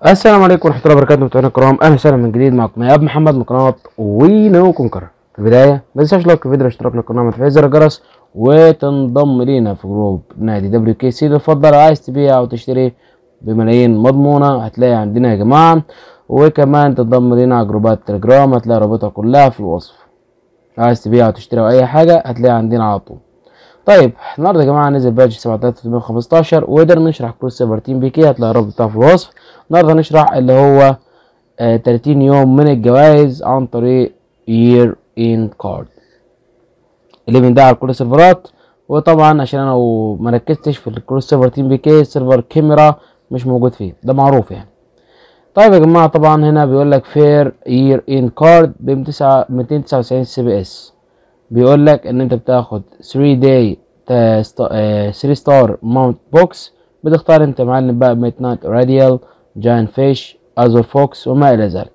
السلام عليكم ورحمة الله وبركاته متابعينا الكرام أهلا وسهلا من جديد معكم إيهاب محمد من قناة وينو كونكر في البداية ما تنساش لايك الفيديو اشتراك للقناة وتفعيل زر الجرس وتنضم لينا في جروب نادي دبليو كي سي المفضل عايز تبيع أو تشتري بملايين مضمونة هتلاقي عندنا يا جماعة وكمان تنضم لينا على جروبات تليجرام هتلاقي رابطها كلها في الوصف عايز تبيع أو تشتري أو أي حاجة هتلاقي عندنا على طول طيب النهارده يا جماعه نزل بادج 7315 وقدرنا نشرح كروس سيرفر تيم بي كي هتلاقي الرابط بتاعه في الوصف النهارده هنشرح اللي هو آه 30 يوم من الجوائز عن طريق يير ان كارد الليفن ده على كل السيرفرات وطبعا عشان انا ما ركزتش في الكروس سيرفر تيم بي كي سيرفر كاميرا مش موجود فيه ده معروف يعني طيب يا جماعه طبعا هنا بيقول لك فير يير ان كارد ب 299 سي بي اس بيقول لك ان انت بتاخد 3 داي 3 ستار ماونت بوكس بتختار انت معلم بقى ميت نايت راديال جاين فيش ازور فوكس وما الى ذلك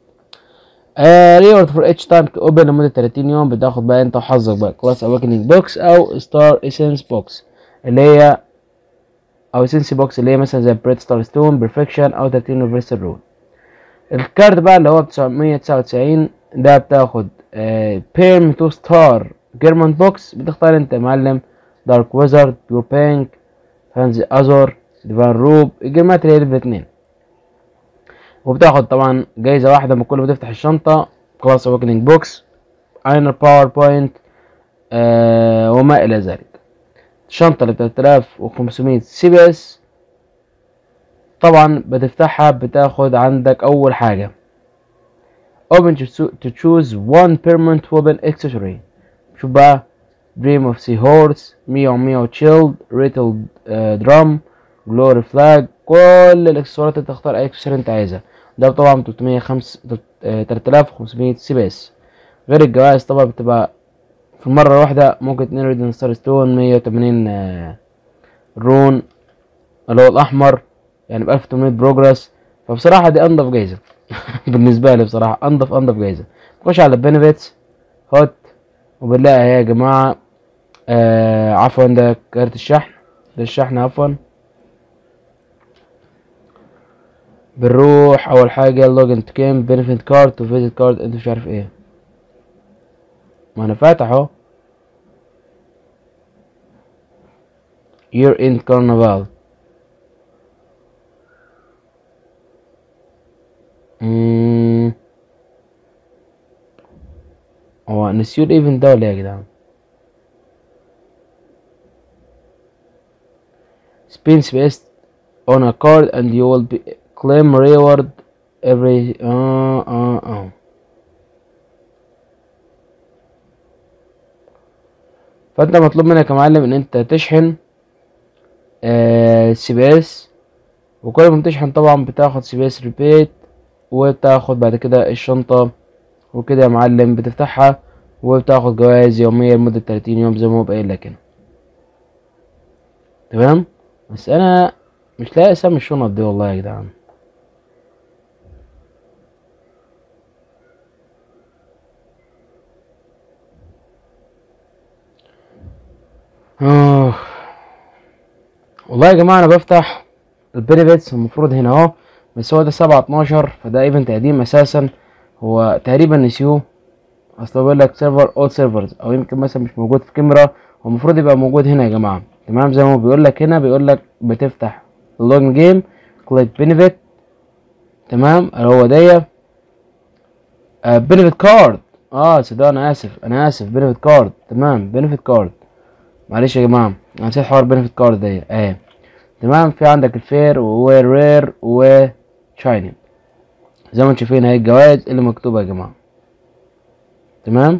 ريورد فور اتش تايم اوبن لمده 30 يوم بتاخد بقى انت وحظك بقى كلاس اوكننج بوكس او ستار اسنس بوكس اللي هي او اسنسي بوكس اللي هي مثلا زي بريد ستار ستون بيرفكشن او 30 يونيفرسال رول الكارد بقى اللي هو ب 999 ده بتاخد بيرم تو ستار جيرمان بوكس بتختار انت معلم دارك ويزارد بيور بانك فانزي ازور ديفان روب الجيمات اللي هي الاثنين وبتاخد طبعا جايزة واحدة من كل ما تفتح الشنطة كلاس اوكننج بوكس اينر باور بوينت آه وما الى ذلك الشنطة اللي 3500 سي بي اس طبعا بتفتحها بتاخد عندك اول حاجة open to choose one permanent weapon accessory شوف بقى dream of sea horse ميو ميو shield rattle uh, drum glory flag كل الاكسسوارات اللي تختار اي اكسسوار انت عايزها ده طبعا 305 3500 سي بي اس غير الجوائز طبعا بتبقى في المرة الواحدة ممكن 2 ريدن ستار ستون 180 uh, رون اللي هو الأحمر يعني ب 1800 بروجرس فبصراحة دي أنضف جايزة بالنسبه لي بصراحه انضف انضف جايزه نخش على البنفيتس هوت وبنلاقي اهي يا جماعه آه عفوا ده كارت الشحن ده الشحن عفوا بنروح اول حاجه لوجن تو كيم بنفيت كارد تو فيزيت كارد انت مش عارف ايه ما انا فاتح اهو يير اند كارنفال مم. هو نسيوا الايفنت ده ولا ايه يا جدعان spin space on a card and you will be claim reward every اه اه اه فانت مطلوب منك يا معلم ان انت تشحن سي بي اس وكل ما تشحن طبعا بتاخد سي بي اس ريبيت وبتاخد بعد كده الشنطة وكده يا معلم بتفتحها وبتاخد جوائز يومية لمدة 30 يوم زي ما هو قايل لك هنا تمام بس انا مش لاقي اسامي الشنط دي والله يا جدعان آه. والله يا جماعة انا بفتح البينيفيتس المفروض هنا اهو بس هو ده سبعة اتناشر فده ايفنت قديم اساسا هو تقريبا نسيوه اصل بيقول لك سيرفر اول سيرفرز او يمكن مثلا مش موجود في كاميرا هو المفروض يبقى موجود هنا يا جماعه تمام زي ما هو بيقول لك هنا بيقول لك بتفتح اللوجن جيم كليك بينيفيت تمام اللي هو دي بينيفيت كارد اه صدق انا اسف انا اسف بينيفيت كارد تمام بينيفيت كارد معلش يا جماعه انا نسيت حوار بينيفيت كارد دي اهي تمام في عندك الفير ورير و شايني زي ما انتم شايفين اهي الجوائز اللي مكتوبه يا جماعه تمام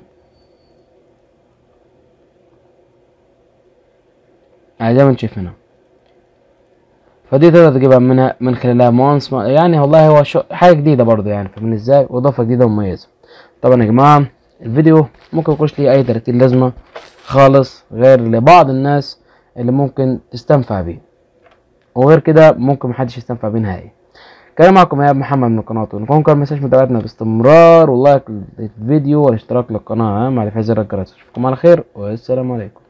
اهي زي ما انتم شايفينها فدي تقدر تجيبها منها من خلالها مونس يعني والله هو شو حاجه جديده برضه يعني فاهمين ازاي واضافه جديده ومميزه طبعا يا جماعه الفيديو ممكن يكونش ليه اي 30 لازمه خالص غير لبعض الناس اللي ممكن تستنفع بيه وغير كده ممكن محدش يستنفع بيه نهائي كان معكم يا محمد من قناة ونكونكم متنساش متابعتنا باستمرار واللايك للفيديو والاشتراك للقناة مع تفعيل زر الجرس اشوفكم على خير والسلام عليكم